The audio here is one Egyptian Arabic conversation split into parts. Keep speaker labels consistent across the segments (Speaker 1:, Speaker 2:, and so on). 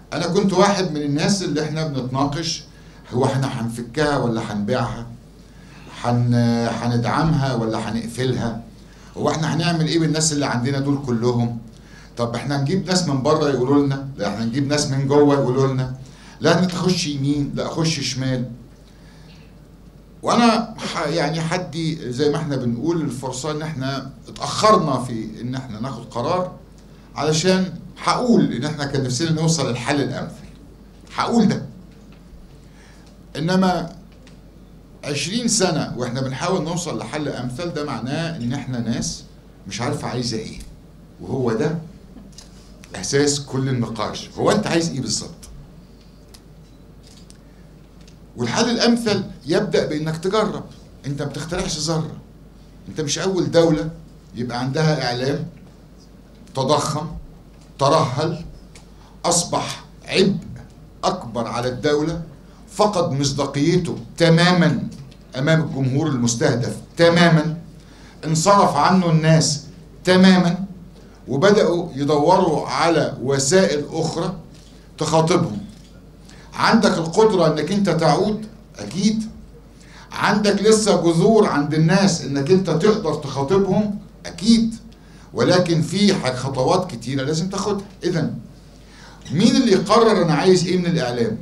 Speaker 1: انا كنت واحد من الناس اللي احنا بنتناقش هو احنا هنفكها ولا هنبيعها هن هندعمها ولا هنقفلها هو احنا هنعمل ايه بالناس اللي عندنا دول كلهم طب احنا نجيب ناس من بره يقولوا لنا لا احنا نجيب ناس من جوه يقولوا لنا لا انت تخش يمين لا اخش شمال وانا ح- يعني حدي زي ما احنا بنقول الفرصه ان احنا اتاخرنا في ان احنا ناخد قرار علشان هقول ان احنا كان نفسنا نوصل للحل الامثل هقول ده انما عشرين سنة واحنا بنحاول نوصل لحل امثل ده معناه ان احنا ناس مش عارفة عايزة ايه وهو ده اساس كل النقاش هو انت عايز ايه بالظبط والحل الامثل يبدا بانك تجرب انت ما بتخترعش ذره انت مش اول دوله يبقى عندها اعلام تضخم ترهل اصبح عبء اكبر على الدوله فقد مصداقيته تماما امام الجمهور المستهدف تماما انصرف عنه الناس تماما وبداوا يدوروا على وسائل اخرى تخاطبهم عندك القدره انك انت تعود اكيد عندك لسه جذور عند الناس انك انت تقدر تخاطبهم اكيد ولكن في ح- خطوات كتيره لازم تاخدها اذا مين اللي يقرر انا عايز ايه من الاعلام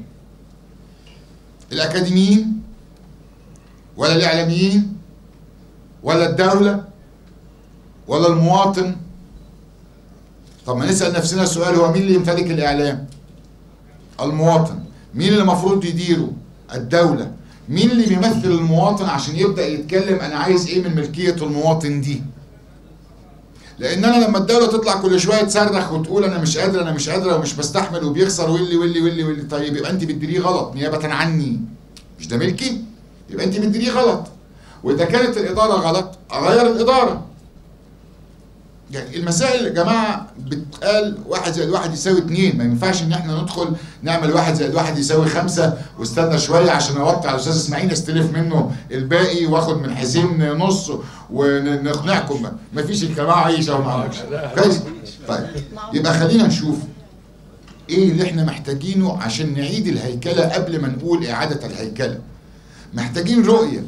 Speaker 1: الاكاديميين ولا الاعلاميين ولا الدوله ولا المواطن طب ما نسال نفسنا السؤال هو مين اللي يمتلك الاعلام المواطن مين اللي المفروض يديره الدولة مين اللي بيمثل المواطن عشان يبدأ يتكلم أنا عايز إيه من ملكية المواطن دي لأن أنا لما الدولة تطلع كل شوية تصرخ وتقول أنا مش قادر أنا مش قادرة ومش بستحمل وبيخسر واللي واللي واللي واللي طيب يبقى أنت بتديريه غلط نيابة عني مش ده ملكي يبقى أنت بتديريه غلط وإذا كانت الإدارة غلط أغير الإدارة يعني المسائل يا جماعه بتقال واحد زائد واحد يساوي اتنين ما ينفعش ان احنا ندخل نعمل واحد زائد واحد يساوي خمسه واستنى شويه عشان اوقع الاستاذ اسماعيل استلف منه الباقي واخد من حسين نص ونقنعكم ما فيش الجماعه عيشه وما عملش كويس طيب يبقى خلينا نشوف ايه اللي احنا محتاجينه عشان نعيد الهيكله قبل ما نقول اعاده الهيكله محتاجين رؤيه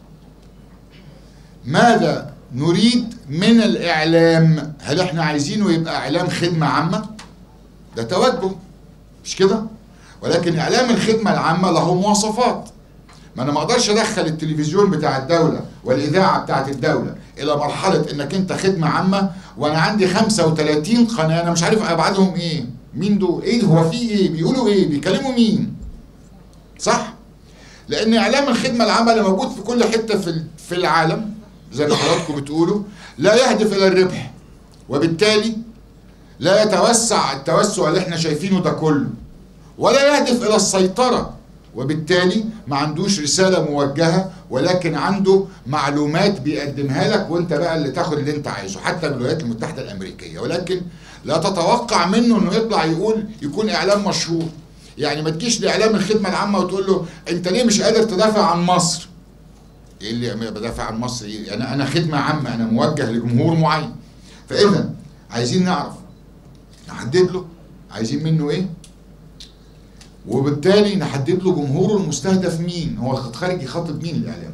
Speaker 1: ماذا نريد من الإعلام هل احنا عايزينه يبقى إعلام خدمة عامة ده توجه مش كده ولكن إعلام الخدمة العامة له مواصفات ما أنا ما أقدرش أدخل التلفزيون بتاع الدولة والإذاعة بتاعت الدولة إلى مرحلة إنك أنت خدمة عامة وأنا عندي 35 قناة أنا مش عارف أبعادهم إيه مين دول إيه هو في إيه بيقولوا إيه بيكلموا مين صح لأن إعلام الخدمة العامة اللي موجود في كل حتة في في العالم زي ما حضراتكم بتقولوا لا يهدف الى الربح وبالتالي لا يتوسع التوسع اللي احنا شايفينه ده كله ولا يهدف الى السيطره وبالتالي ما عندوش رساله موجهه ولكن عنده معلومات بيقدمها لك وانت بقى اللي تاخد اللي انت عايزه حتى بالولايات المتحده الامريكيه ولكن لا تتوقع منه انه يطلع يقول يكون اعلام مشهور يعني ما تجيش لاعلام الخدمه العامه وتقول له انت ليه مش قادر تدافع عن مصر ايه اللي بدافع عن مصر إيه؟ انا انا خدمه عامه انا موجه لجمهور معين فاذا عايزين نعرف نحدد له عايزين منه ايه وبالتالي نحدد له جمهوره المستهدف مين هو خارج يخاطب مين الاعلام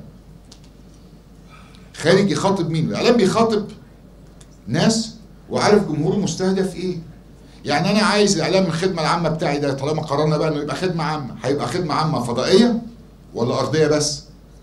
Speaker 1: خارج يخاطب مين الاعلام بيخاطب ناس وعارف جمهوره المستهدف ايه يعني انا عايز الاعلام الخدمه العامه بتاعي ده طالما قررنا بقى انه يبقى خدمه عامه هيبقى خدمه عامه فضائيه ولا ارضيه بس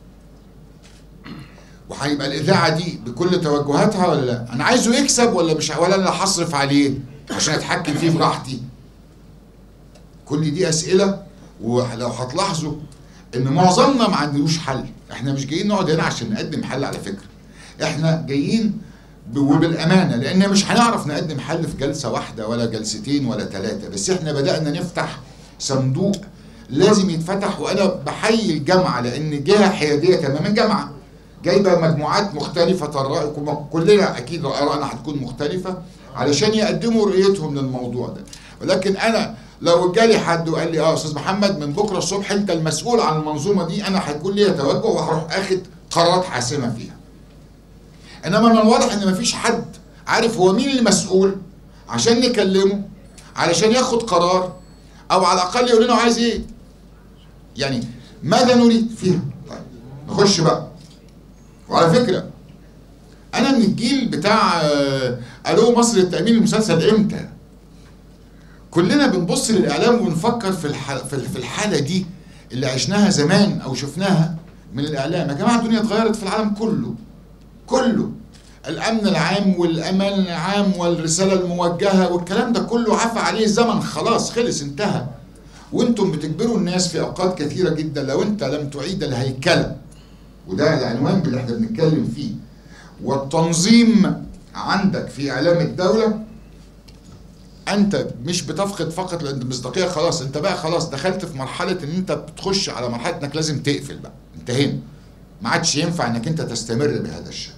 Speaker 1: وهيبقى الاذاعه دي بكل توجهاتها ولا لا انا عايزه يكسب ولا مش ولا انا هصرف عليه عشان اتحكم فيه براحتي كل دي اسئله ولو هتلاحظوا ان معظمنا ما عندوش حل احنا مش جايين نقعد هنا عشان نقدم حل على فكره احنا جايين وبالامانه لان مش هنعرف نقدم حل في جلسه واحده ولا جلستين ولا ثلاثه بس احنا بدانا نفتح صندوق لازم يتفتح وانا بحيي الجامعه لان جهه حياديه تماما جامعه جايبه مجموعات مختلفه الراي كلنا اكيد ارائنا هتكون مختلفه علشان يقدموا رؤيتهم للموضوع ده ولكن انا لو جالي حد وقال لي اه استاذ محمد من بكره الصبح انت المسؤول عن المنظومه دي انا هيكون ليا توجه وهروح اخد قرارات حاسمه فيها انما من الواضح ان مفيش حد عارف هو مين المسؤول عشان نكلمه علشان ياخد قرار او على الاقل يقول لنا هو عايز ايه يعني ماذا نريد فيها طيب نخش بقى وعلى فكره انا من الجيل بتاع آه، الو مصر للتامين المسلسل امتى كلنا بنبص للاعلام ونفكر في الح- في في الحاله دي اللي عشناها زمان او شفناها من الاعلام يا جماعه الدنيا اتغيرت في العالم كله كله الامن العام والامان العام والرساله الموجهه والكلام ده كله عفى عليه الزمن خلاص خلص انتهى وانتم بتجبروا الناس في اوقات كثيره جدا لو انت لم تعيد الهيكله وده العنوان اللي احنا بنتكلم فيه والتنظيم عندك في اعلام الدوله انت مش بتفقد فقط المصداقيه خلاص انت بقى خلاص دخلت في مرحله ان انت بتخش على مرحله انك لازم تقفل بقى انتهينا ما عادش ينفع انك انت تستمر بهذا الشكل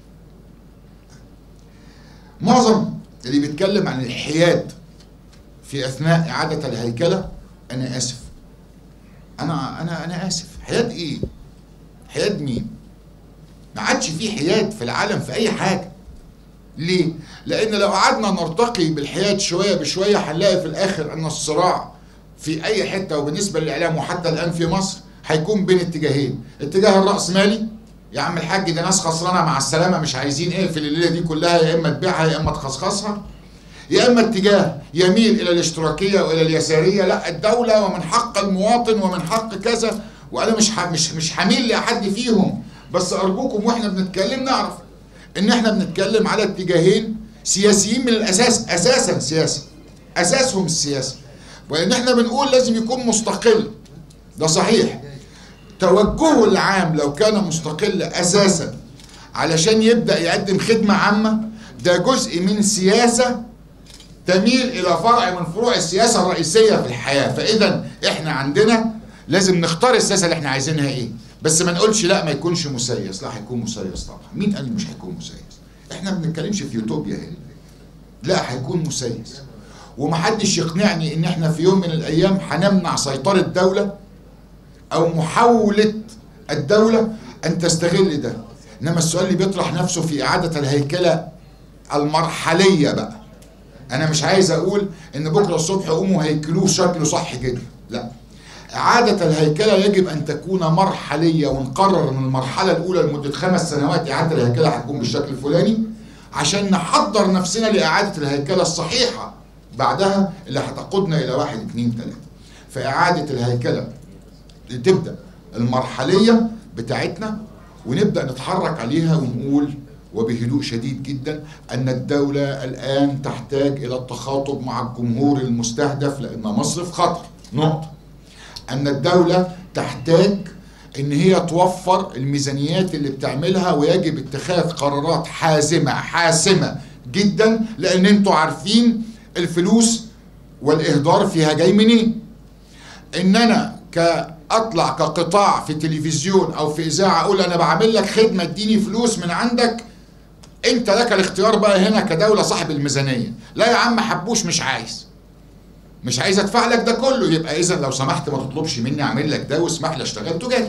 Speaker 1: معظم اللي بيتكلم عن الحياد في اثناء اعاده الهيكله انا اسف انا انا انا اسف حياد ايه حياد مين ما عادش في حياد في العالم في اي حاجه ليه لان لو قعدنا نرتقي بالحياد شويه بشويه هنلاقي في الاخر ان الصراع في اي حته وبالنسبه للاعلام وحتى الان في مصر هيكون بين اتجاهين اتجاه الراسمالي يا عم الحاج ده ناس خسرانه مع السلامه مش عايزين اقفل الليله دي كلها يا اما تبيعها يا اما تخصخصها يا اما اتجاه يميل الى الاشتراكيه والى اليساريه لا الدوله ومن حق المواطن ومن حق كذا وانا مش ح- مش مش حميل لاحد فيهم بس ارجوكم واحنا بنتكلم نعرف ان احنا بنتكلم على اتجاهين سياسيين من الاساس اساسا سياسي اساسهم السياسي وان احنا بنقول لازم يكون مستقل ده صحيح توجهه العام لو كان مستقل اساسا علشان يبدا يقدم خدمه عامه ده جزء من سياسه تميل الى فرع من فروع السياسه الرئيسيه في الحياه فاذا احنا عندنا لازم نختار السياسه اللي احنا عايزينها ايه بس ما نقولش لا ما يكونش مسيس لا هيكون مسيس طبعا مين قال مش هيكون مسيس احنا ما بنتكلمش في يوتوبيا هنا لا هيكون مسيس ومحدش يقنعني ان احنا في يوم من الايام هنمنع سيطره دوله او محاوله الدوله ان تستغل ده انما السؤال اللي بيطرح نفسه في اعاده الهيكله المرحليه بقى انا مش عايز اقول ان بكره الصبح قوموا هيكلوه شكله صح جدا لا إعادة الهيكلة يجب أن تكون مرحلية ونقرر من المرحلة الأولى لمدة خمس سنوات إعادة الهيكلة هتكون بالشكل الفلاني عشان نحضر نفسنا لإعادة الهيكلة الصحيحة بعدها اللي هتقودنا إلى واحد اتنين تلاتة فإعادة الهيكلة تبدأ المرحلية بتاعتنا ونبدأ نتحرك عليها ونقول وبهدوء شديد جدا أن الدولة الآن تحتاج إلى التخاطب مع الجمهور المستهدف لأن مصر في خطر نقطة أن الدولة تحتاج ان هي توفر الميزانيات اللي بتعملها ويجب اتخاذ قرارات حازمه حاسمه جدا لان انتوا عارفين الفلوس والاهدار فيها جاي منين ان انا كاطلع كقطاع في تلفزيون او في اذاعه اقول انا بعمل لك خدمه اديني فلوس من عندك انت لك الاختيار بقى هنا كدوله صاحب الميزانيه لا يا عم حبوش مش عايز مش عايز ادفع لك ده كله يبقى اذا لو سمحت ما تطلبش مني اعمل لك ده واسمح لي اشتغل تجاري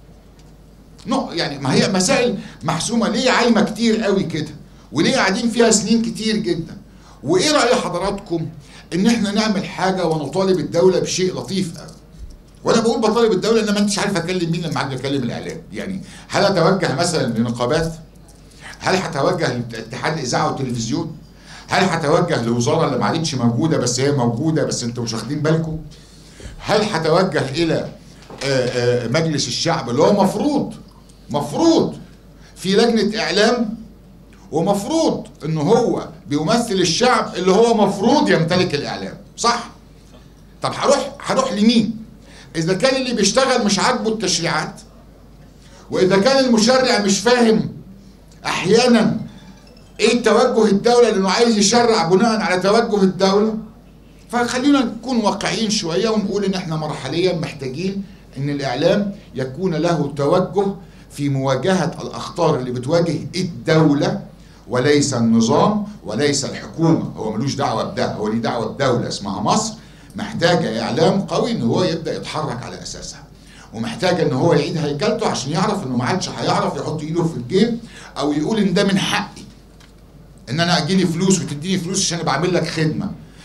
Speaker 1: نو يعني ما هي مسائل محسومه ليه عايمه كتير قوي كده وليه قاعدين فيها سنين كتير جدا وايه راي حضراتكم ان احنا نعمل حاجه ونطالب الدوله بشيء لطيف قوي وانا بقول بطالب الدوله انما انتش عارف اكلم مين لما اجي اكلم الاعلام يعني هل اتوجه مثلا لنقابات هل هتوجه لاتحاد الاذاعه والتلفزيون هل هتوجه لوزاره اللي ما عادتش موجوده بس هي موجوده بس انتوا مش واخدين بالكم هل هتوجه الى مجلس الشعب اللي هو مفروض مفروض في لجنه اعلام ومفروض ان هو بيمثل الشعب اللي هو مفروض يمتلك الاعلام صح طب هروح هروح لمين اذا كان اللي بيشتغل مش عاجبه التشريعات واذا كان المشرع مش فاهم احيانا ايه توجه الدوله لانه عايز يشرع بناء على توجه الدوله فخلينا نكون واقعيين شويه ونقول ان احنا مرحليا محتاجين ان الاعلام يكون له توجه في مواجهه الاخطار اللي بتواجه الدوله وليس النظام وليس الحكومه هو ملوش دعوه بده هو ليه دعوه بدوله اسمها مصر محتاجه اعلام قوي ان هو يبدا يتحرك على اساسها ومحتاج ان هو يعيد هيكلته عشان يعرف انه ما عادش هيعرف يحط ايده في الجيب او يقول ان ده من حقي ان انا اجيلي فلوس وتديني فلوس عشان بعمل لك خدمه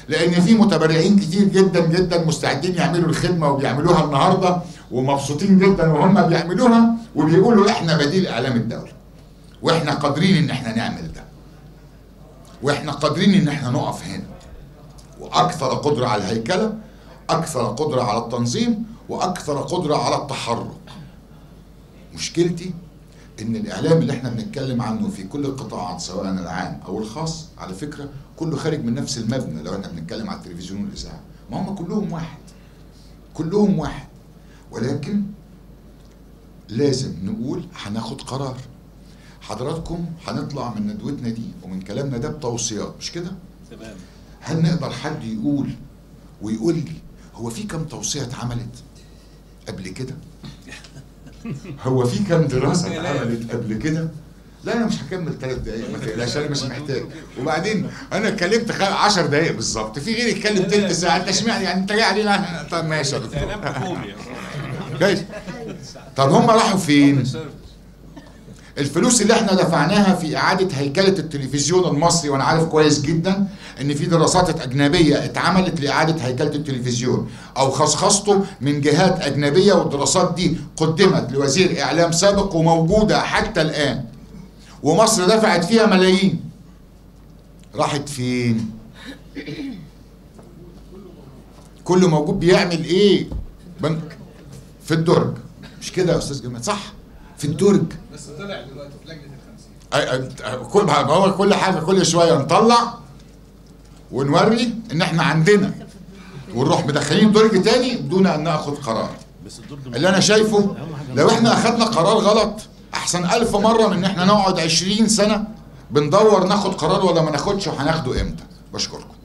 Speaker 1: لان في متبرعين كتير جدا جدا مستعدين يعملوا الخدمه وبيعملوها النهارده ومبسوطين جدا وهم بيعملوها وبيقولوا احنا بديل اعلام الدوله واحنا قادرين ان احنا نعمل ده واحنا قادرين ان احنا نقف هنا واكثر قدره على الهيكله اكثر قدره على التنظيم واكثر قدره على التحرك مشكلتي ان الاعلام اللي احنا بنتكلم عنه في كل القطاعات سواء العام او الخاص على فكره كله خارج من نفس المبنى لو احنا بنتكلم على التلفزيون والاذاعه ما هم كلهم واحد كلهم واحد ولكن لازم نقول هناخد قرار حضراتكم هنطلع من ندوتنا دي ومن كلامنا ده بتوصيات مش كده
Speaker 2: تمام
Speaker 1: هل نقدر حد يقول ويقول لي هو في كم توصية اتعملت قبل كده؟ هو في كم دراسة اتعملت قبل كده؟ لا انا مش هكمل ثلاث دقايق ما تقلقش انا مش محتاج وبعدين انا اتكلمت 10 دقايق بالظبط في غيري يتكلم تلت ساعه انت اشمعنى يعني انت جاي علينا طب ماشي يا دكتور
Speaker 2: اعلام حكومي
Speaker 1: كويس طب هم راحوا فين؟ الفلوس اللي احنا دفعناها في اعاده هيكله التلفزيون المصري وانا عارف كويس جدا ان في دراسات اجنبيه اتعملت لاعاده هيكله التلفزيون او خصخصته من جهات اجنبيه والدراسات دي قدمت لوزير اعلام سابق وموجوده حتى الان ومصر دفعت فيها ملايين راحت فين كله موجود بيعمل ايه بنك في الدرج مش كده يا استاذ جمال صح في الدرج
Speaker 3: بس طلع دلوقتي في لجنه الخمسين
Speaker 1: أي- أي- كل ما هو كل حاجه كل شويه نطلع ونوري ان احنا عندنا ونروح مدخلين درج تاني بدون ان ناخد قرار
Speaker 2: بس الدور ده
Speaker 1: اللي انا شايفه لو احنا اخدنا قرار غلط احسن الف مره من ان احنا نقعد عشرين سنه بندور ناخد قرار ولا ما ناخدش وهناخده امتى بشكركم